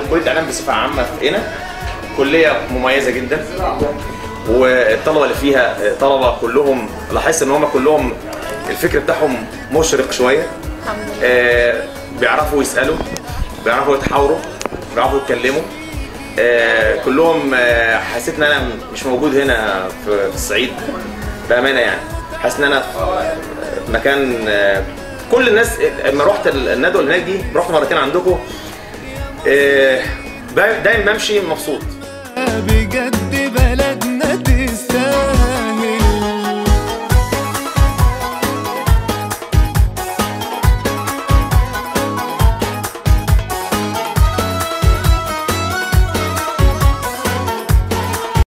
كليه اعلام بصفه عامه في هنا كليه مميزه جدا والطلبه اللي فيها طلبه كلهم لاحظت ان هم كلهم الفكر بتاعهم مشرق شويه الحمد لله آه، بيعرفوا يسالوا بيعرفوا يتحاوروا بيعرفوا يتكلموا آه، كلهم آه، حسيت ان انا مش موجود هنا في في الصعيد بامانه يعني حاسس ان انا في مكان آه، كل الناس لما رحت الندوه اللي هناك دي رحت مرتين عندكم آه، دايما بمشي مبسوط بجد بلدنا تستاهل